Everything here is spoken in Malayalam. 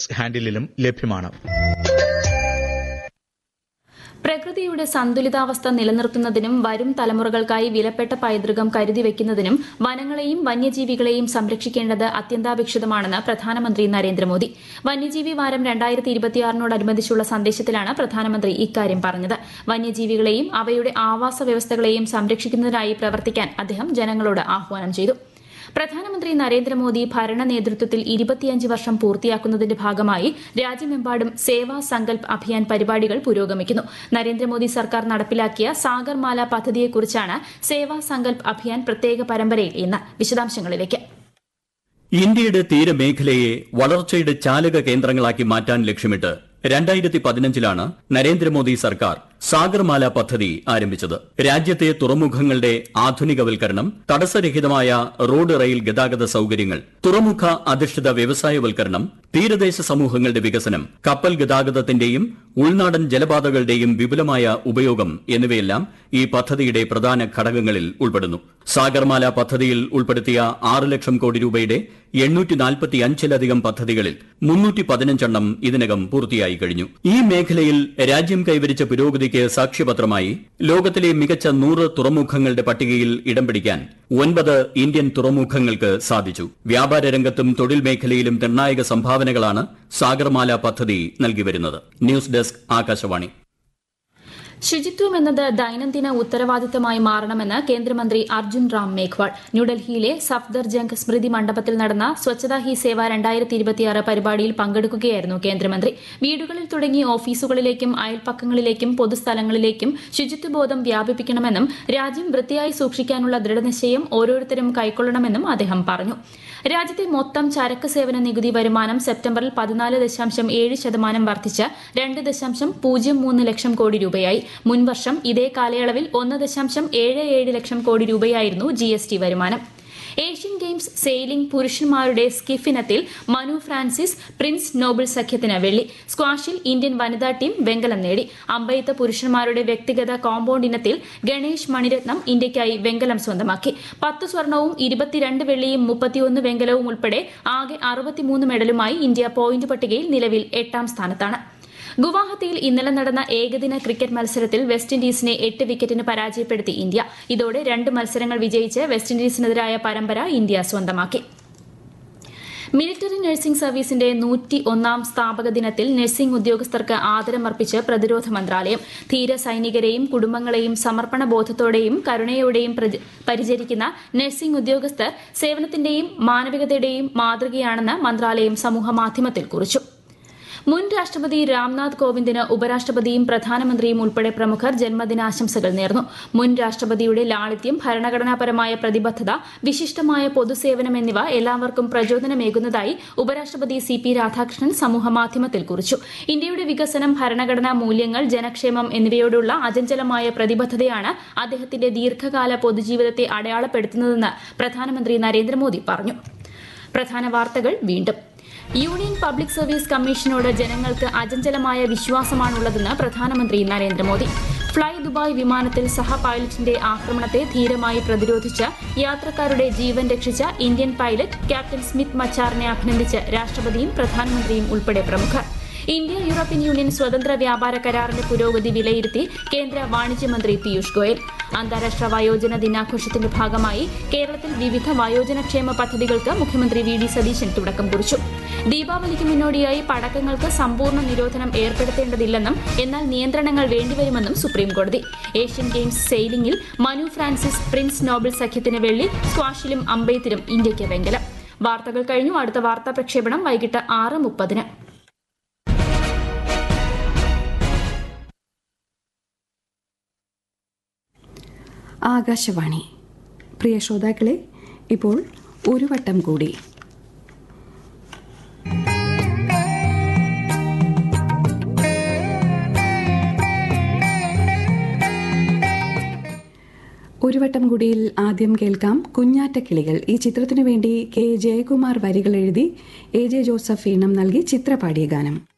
എക്സ് ഹാൻഡിലും ലഭ്യമാണ് പ്രകൃതിയുടെ സന്തുലിതാവസ്ഥ നിലനിർത്തുന്നതിനും വരും തലമുറകൾക്കായി വിലപ്പെട്ട പൈതൃകം കരുതി വയ്ക്കുന്നതിനും വനങ്ങളെയും വന്യജീവികളെയും സംരക്ഷിക്കേണ്ടത് അത്യന്താപേക്ഷിതമാണെന്ന് പ്രധാനമന്ത്രി നരേന്ദ്രമോദി വന്യജീവി വാരം രണ്ടായിരത്തി ഇരുപത്തിയാറിനോടനുബന്ധിച്ചുള്ള സന്ദേശത്തിലാണ് പ്രധാനമന്ത്രി ഇക്കാര്യം പറഞ്ഞത് വന്യജീവികളെയും അവയുടെ ആവാസ വ്യവസ്ഥകളെയും സംരക്ഷിക്കുന്നതിനായി പ്രവർത്തിക്കാൻ അദ്ദേഹം ജനങ്ങളോട് ആഹ്വാനം ചെയ്തു പ്രധാനമന്ത്രി നരേന്ദ്രമോദി ഭരണ നേതൃത്വത്തിൽ ഇരുപത്തിയഞ്ച് വർഷം പൂർത്തിയാക്കുന്നതിന്റെ ഭാഗമായി രാജ്യമെമ്പാടും സേവാ സങ്കൽപ് അഭിയാൻ പരിപാടികൾ പുരോഗമിക്കുന്നു നരേന്ദ്രമോദി സർക്കാർ നടപ്പിലാക്കിയ സാഗർമാല പദ്ധതിയെക്കുറിച്ചാണ് സേവാ സങ്കൽപ് അഭിയാൻ പ്രത്യേക പരമ്പരയിൽ ഇന്ന് വിശദാംശങ്ങളിലേക്ക് ഇന്ത്യയുടെ തീരമേഖലയെ വളർച്ചയുടെ ചാലക കേന്ദ്രങ്ങളാക്കി മാറ്റാൻ ലക്ഷ്യമിട്ട് രണ്ടായിരത്തി പതിനഞ്ചിലാണ് നരേന്ദ്രമോദി സർക്കാർ സാഗർമാല പദ്ധതി ആരംഭിച്ചത് രാജ്യത്തെ തുറമുഖങ്ങളുടെ ആധുനികവൽക്കരണം തടസ്സരഹിതമായ റോഡ് റെയിൽ ഗതാഗത സൌകര്യങ്ങൾ തുറമുഖ അധിഷ്ഠിത വ്യവസായവൽക്കരണം തീരദേശ സമൂഹങ്ങളുടെ വികസനം കപ്പൽ ഗതാഗതത്തിന്റെയും ഉൾനാടൻ ജലപാതകളുടെയും വിപുലമായ ഉപയോഗം എന്നിവയെല്ലാം ഈ പദ്ധതിയുടെ പ്രധാന ഘടകങ്ങളിൽ ഉൾപ്പെടുന്നു സാഗർമാല പദ്ധതിയിൽ ഉൾപ്പെടുത്തിയ ആറ് ലക്ഷം കോടി രൂപയുടെ എണ്ണൂറ്റി നാൽപ്പത്തിയഞ്ചിലധികം പദ്ധതികളിൽ മുന്നൂറ്റി പതിനഞ്ചെണ്ണം ഇതിനകം പൂർത്തിയായി കഴിഞ്ഞു ഈ മേഖലയിൽ രാജ്യം കൈവരിച്ച പുരോഗതിക്ക് സാക്ഷ്യപത്രമായി ലോകത്തിലെ മികച്ച നൂറ് തുറമുഖങ്ങളുടെ പട്ടികയിൽ ഇടം പിടിക്കാൻ ഒൻപത് ഇന്ത്യൻ തുറമുഖങ്ങൾക്ക് സാധിച്ചു വ്യാപാര രംഗത്തും തൊഴിൽ മേഖലയിലും നിർണായക സംഭാവനകളാണ് സാഗർമാല പദ്ധതി നൽകിവരുന്നത് ന്യൂസ് ഡെസ്ക് ആകാശവാണി ശുചിത്വം എന്നത് ദൈനംദിന ഉത്തരവാദിത്തമായി മാറണമെന്ന് കേന്ദ്രമന്ത്രി അർജുൻ റാം മേഘ്വാൾ ന്യൂഡൽഹിയിലെ സഫ്ദർജംഗ് സ്മൃതി മണ്ഡപത്തിൽ നടന്ന സ്വച്ഛതാ ഹി സേവ രണ്ടായിരത്തി ഇരുപത്തിയാറ് പരിപാടിയിൽ പങ്കെടുക്കുകയായിരുന്നു കേന്ദ്രമന്ത്രി വീടുകളിൽ തുടങ്ങി ഓഫീസുകളിലേക്കും അയൽപ്പക്കങ്ങളിലേക്കും പൊതുസ്ഥലങ്ങളിലേക്കും ശുചിത്വബോധം വ്യാപിപ്പിക്കണമെന്നും രാജ്യം വൃത്തിയായി സൂക്ഷിക്കാനുള്ള ദൃഢനിശ്ചയം ഓരോരുത്തരും കൈക്കൊള്ളണമെന്നും അദ്ദേഹം പറഞ്ഞു രാജ്യത്തെ മൊത്തം ചരക്ക് സേവന നികുതി വരുമാനം സെപ്റ്റംബറിൽ പതിനാല് ദശാംശം ഏഴ് ശതമാനം വർദ്ധിച്ച് രണ്ട് ദശാംശം പൂജ്യം മൂന്ന് ലക്ഷം കോടി രൂപയായി മുൻവർഷം ഇതേ കാലയളവിൽ ഒന്ന് ദശാംശം ഏഴ് ഏഴ് ലക്ഷം കോടി രൂപയായിരുന്നു ജി എസ് ടി വരുമാനം ഏഷ്യൻ ഗെയിംസ് സെയിലിംഗ് പുരുഷന്മാരുടെ സ്കിഫ് ഇനത്തിൽ മനു ഫ്രാൻസിസ് പ്രിൻസ് നോബിൾ സഖ്യത്തിന് വെള്ളി സ്ക്വാഷിൽ ഇന്ത്യൻ വനിതാ ടീം വെങ്കലം നേടി അമ്പയത്ത് പുരുഷന്മാരുടെ വ്യക്തിഗത കോമ്പൌണ്ട് ഇനത്തിൽ ഗണേഷ് മണിരത്നം ഇന്ത്യയ്ക്കായി വെങ്കലം സ്വന്തമാക്കി പത്ത് സ്വർണവും ഇരുപത്തിരണ്ട് വെള്ളിയും മുപ്പത്തിയൊന്ന് വെങ്കലവും ഉൾപ്പെടെ ആകെ അറുപത്തിമൂന്ന് മെഡലുമായി ഇന്ത്യ പോയിന്റ് പട്ടികയിൽ നിലവിൽ എട്ടാം സ്ഥാനത്താണ് ഗുവാഹത്തിയിൽ ഇന്നലെ നടന്ന ഏകദിന ക്രിക്കറ്റ് മത്സരത്തിൽ വെസ്റ്റ് ഇൻഡീസിനെ എട്ട് വിക്കറ്റിന് പരാജയപ്പെടുത്തി ഇന്ത്യ ഇതോടെ രണ്ട് മത്സരങ്ങൾ വിജയിച്ച് വെസ്റ്റ് ഇൻഡീസിനെതിരായ പരമ്പര ഇന്ത്യ സ്വന്തമാക്കി മിലിറ്ററി നഴ്സിംഗ് സർവീസിന്റെ നൂറ്റി ഒന്നാം സ്ഥാപക ദിനത്തിൽ നഴ്സിംഗ് ഉദ്യോഗസ്ഥർക്ക് ആദരമർപ്പിച്ച് പ്രതിരോധ മന്ത്രാലയം ധീര സൈനികരെയും കുടുംബങ്ങളെയും സമർപ്പണ ബോധത്തോടെയും കരുണയോടെയും പരിചരിക്കുന്ന നഴ്സിംഗ് ഉദ്യോഗസ്ഥർ സേവനത്തിന്റെയും മാനവികതയുടെയും മാതൃകയാണെന്ന് മന്ത്രാലയം സമൂഹമാധ്യമത്തിൽ കുറിച്ചു മുൻ രാഷ്ട്രപതി രാംനാഥ് കോവിന്ദിന് ഉപരാഷ്ട്രപതിയും പ്രധാനമന്ത്രിയും ഉൾപ്പെടെ പ്രമുഖർ ജന്മദിനാശംസകൾ നേർന്നു മുൻ രാഷ്ട്രപതിയുടെ ലാളിത്യം ഭരണഘടനാപരമായ പ്രതിബദ്ധത വിശിഷ്ടമായ പൊതുസേവനം എന്നിവ എല്ലാവർക്കും പ്രചോദനമേകുന്നതായി ഉപരാഷ്ട്രപതി സി പി രാധാകൃഷ്ണൻ സമൂഹമാധ്യമത്തിൽ കുറിച്ചു ഇന്ത്യയുടെ വികസനം ഭരണഘടനാ മൂല്യങ്ങൾ ജനക്ഷേമം എന്നിവയോടുള്ള അചഞ്ചലമായ പ്രതിബദ്ധതയാണ് അദ്ദേഹത്തിന്റെ ദീർഘകാല പൊതുജീവിതത്തെ അടയാളപ്പെടുത്തുന്നതെന്ന് പ്രധാനമന്ത്രി നരേന്ദ്രമോദി പറഞ്ഞു പ്രധാന വാർത്തകൾ വീണ്ടും യൂണിയൻ പബ്ലിക് സർവീസ് കമ്മീഷനോട് ജനങ്ങൾക്ക് അചഞ്ചലമായ വിശ്വാസമാണുള്ളതെന്ന് പ്രധാനമന്ത്രി നരേന്ദ്രമോദി ഫ്ളൈ ദുബായ് വിമാനത്തിൽ സഹ പൈലറ്റിന്റെ ആക്രമണത്തെ ധീരമായി പ്രതിരോധിച്ച് യാത്രക്കാരുടെ ജീവൻ രക്ഷിച്ച ഇന്ത്യൻ പൈലറ്റ് ക്യാപ്റ്റൻ സ്മിത്ത് മച്ചാറിനെ അഭിനന്ദിച്ച് രാഷ്ട്രപതിയും പ്രധാനമന്ത്രിയും ഉൾപ്പെടെ പ്രമുഖർ ഇന്ത്യ യൂറോപ്യൻ യൂണിയൻ സ്വതന്ത്ര വ്യാപാര കരാറിന്റെ പുരോഗതി വിലയിരുത്തി കേന്ദ്ര വാണിജ്യമന്ത്രി പീയൂഷ് ഗോയൽ അന്താരാഷ്ട്ര വയോജന ദിനാഘോഷത്തിന്റെ ഭാഗമായി കേരളത്തിൽ വിവിധ വയോജനക്ഷേമ പദ്ധതികൾക്ക് മുഖ്യമന്ത്രി വി ഡി സതീശൻ തുടക്കം കുറിച്ചു ദീപാവലിക്ക് മുന്നോടിയായി പടക്കങ്ങൾക്ക് സമ്പൂർണ്ണ നിരോധനം ഏർപ്പെടുത്തേണ്ടതില്ലെന്നും എന്നാൽ നിയന്ത്രണങ്ങൾ വേണ്ടിവരുമെന്നും സുപ്രീംകോടതി ഏഷ്യൻ ഗെയിംസ് സെയിലിംഗിൽ മനു ഫ്രാൻസിസ് പ്രിൻസ് നോബൽ സഖ്യത്തിന് വെള്ളി സ്ക്വാഷിലും അമ്പെയ്ത്തിലും ഇന്ത്യയ്ക്ക് വെങ്കലം വാർത്തകൾ കഴിഞ്ഞു അടുത്ത വാർത്താ പ്രക്ഷേപണം വൈകിട്ട് ആറ് മുപ്പതിന് ആകാശവാണി പ്രിയ ശ്രോതാക്കളെ ഇപ്പോൾ ഒരു വട്ടം കൂടി ഒരു വട്ടം കൂടിയിൽ ആദ്യം കേൾക്കാം കുഞ്ഞാറ്റക്കിളികൾ ഈ ചിത്രത്തിനു വേണ്ടി കെ ജയകുമാർ വരികൾ എഴുതി എ ജെ ജോസഫ് ഈണം നൽകി ചിത്രപാടിയ ഗാനം